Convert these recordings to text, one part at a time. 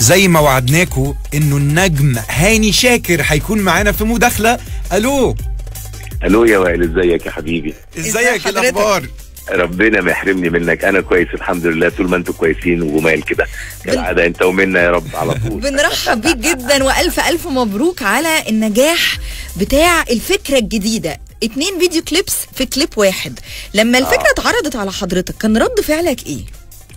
زي ما وعدناكم انه النجم هاني شاكر هيكون معانا في مداخله الو الو يا وائل ازيك يا حبيبي ازيك حضرتك؟ الاخبار ربنا ما يحرمني منك انا كويس الحمد لله طول ما انتوا كويسين وجمال كده كالعاده انت ومنا يا رب على طول بنرحب بيك جدا والف الف مبروك على النجاح بتاع الفكره الجديده اتنين فيديو كليبس في كليب واحد لما الفكره اتعرضت على حضرتك كان رد فعلك ايه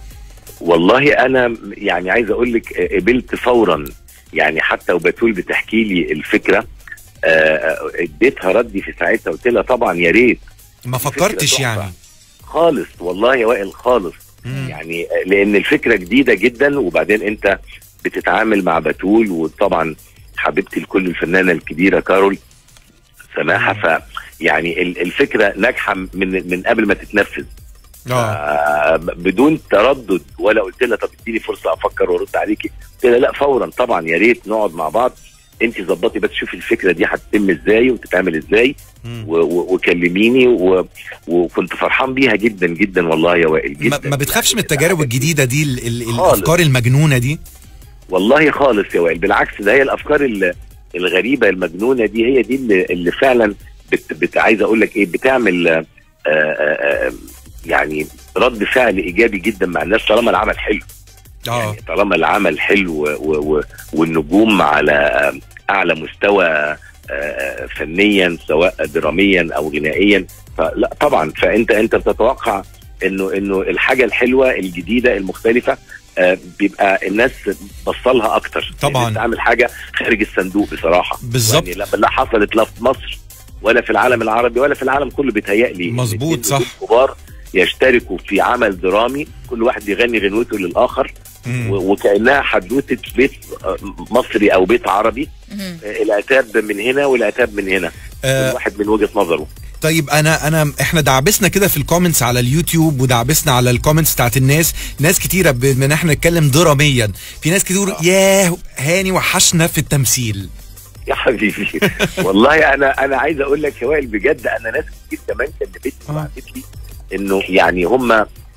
والله انا يعني عايز اقول لك قبلت فورا يعني حتى وبتول بتحكي لي الفكره آه، اديتها ردي في ساعتها قلت لها طبعا يا ريت ما فكرتش تحفة. يعني خالص والله يا وائل خالص مم. يعني لان الفكره جديده جدا وبعدين انت بتتعامل مع بتول وطبعا حبيبتي الكل الفنانه الكبيره كارول سماحه ف يعني ال- الفكره ناجحه من من قبل ما تتنفذ اه آه بدون تردد ولا قلت لها طب اديني فرصه افكر وارد عليكي قلت لها لا فورا طبعا يا ريت نقعد مع بعض انت ظبطي بس شوفي الفكره دي هتتم ازاي وتتعمل ازاي مم. و- و- وكلميني و... وكنت فرحان بيها جدا جدا والله يا وائل ما, جدا ما بتخافش من التجارب الجديده دي ال ال خالص. الافكار المجنونه دي والله خالص يا وائل بالعكس ده هي الافكار ال- الغريبه المجنونه دي هي دي اللي, اللي فعلا بت... بت... عايز اقول لك ايه بتعمل آه آه آه يعني رد فعل ايجابي جدا مع الناس طالما العمل حلو اه يعني طالما العمل حلو و... و... والنجوم على اعلى مستوى آه، فنيا سواء دراميا او غنائيا فلا طبعا فانت انت بتتوقع انه انه الحاجه الحلوه الجديده المختلفه آه، بيبقى الناس بصلها اكتر طبعاً. يعني تعمل حاجه خارج الصندوق بصراحه بالظبط. يعني لا لا حصلت لا في مصر ولا في العالم العربي ولا في العالم كله بيتهيألي مظبوط، الاتنين صح. نجوم كبار يشتركوا في عمل درامي كل واحد بيغني غنوته للاخر مم. و- وكانها حدوته بيت آه، مصري او بيت عربي مهم. آه، العتاب من هنا والعتاب من هنا كل آه واحد من وجهه نظره طيب انا انا احنا دعبسنا كده في الكومنتس على اليوتيوب ودعبسنا على الكومنتس بتاعت الناس ناس كتيره ب- من احنا نتكلم دراميا في ناس كتير ياه هاني وحشنا في التمثيل يا حبيبي والله انا انا عايز اقول لك يا وائل بجد انا ناس كتير كمان كلمتني آه. وبعتت لي انه يعني هم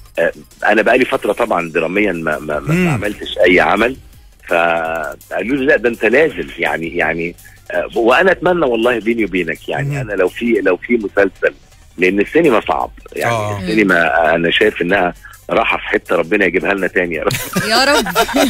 انا بقالي فتره طبعا دراميا ما ما, ما, مم. ما عملتش اي عمل فقالوا لي لا ده انت نازل يعني يعني آه، وانا اتمنى والله بيني وبينك يعني مم. انا لو في لو في مسلسل لان السينما صعب يعني آه. السينما انا شايف انها راحه في حته ربنا يجيبها لنا تاني يا رب يا رب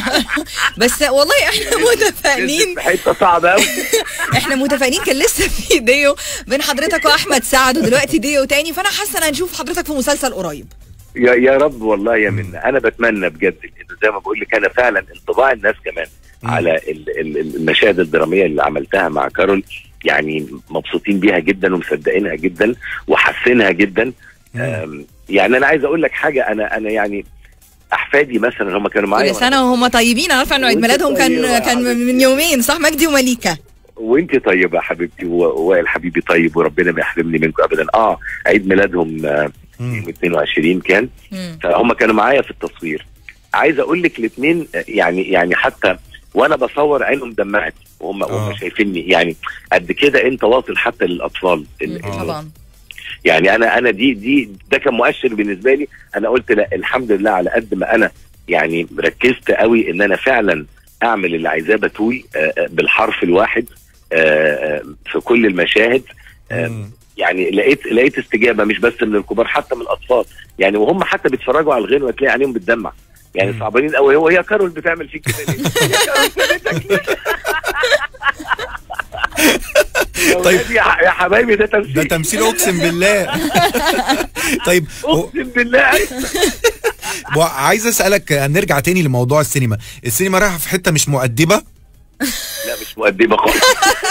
بس والله احنا متفائلين في حته صعبه قوي احنا متفائلين كان لسه في ديو بين حضرتك واحمد سعد ودلوقتي ديو تاني فانا حاسه ان هنشوف حضرتك في مسلسل قريب يا يا رب والله يا منى انا بتمنى بجد انه زي ما بقول لك انا فعلا انطباع الناس كمان مم. على ال- ال- المشاهد الدراميه اللي عملتها مع كارول يعني مبسوطين بيها جدا ومصدقينها جدا وحاسينها جدا مم. أم، يعني انا عايز اقول لك حاجه انا انا يعني احفادي مثلا هم كانوا معايا كل سنه وهم طيبين انا عارفه انه عيد وانت ميلادهم كان طيبة يا كان من حبيبتي. يومين صح مجدي ومليكه وانت طيبه يا حبيبتي و- ووائل حبيبي طيب وربنا ما يحرمني منكم ابدا اه عيد ميلادهم آه، مم. يوم 22 كان مم. فهم كانوا معايا في التصوير عايز اقول لك الاثنين يعني يعني حتى وانا بصور عينهم دمعت وهم آه. وهم شايفيني يعني قد كده انت واصل حتى للاطفال ال- مم. طبعا يعني انا انا دي دي ده كان مؤشر بالنسبه لي انا قلت لا الحمد لله على قد ما انا يعني ركزت قوي ان انا فعلا اعمل اللي عايزاه بتول آه، آه، بالحرف الواحد آه، آه، في كل المشاهد آه، مم. يعني لقيت لقيت استجابه مش بس من الكبار حتى من الاطفال يعني وهم حتى بيتفرجوا على الغنوه تلاقي عينيهم بتدمع يعني مم. صعبانين قوي هو يا كارول بتعمل فيك كده ليه؟ يا كارول كلمتك ليه؟ طيب. يا ح- يا حبايبي ده تمثيل ده تمثيل اقسم بالله طيب هو- اقسم بالله وعايز اسالك نرجع تاني لموضوع السينما السينما رايحه في حته مش مؤدبه لا مش مؤدبه خالص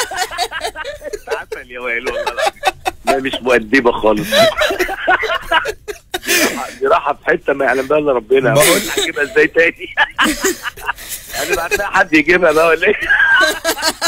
عسل يا وائل والله العظيم. لا مش مؤدبه خالص دي راحة- دي راحه في حته ما يعلم بها الا ربنا بقول- هجيبها ازاي تاني يعني بعد حد يجيبها بقى ولا ايه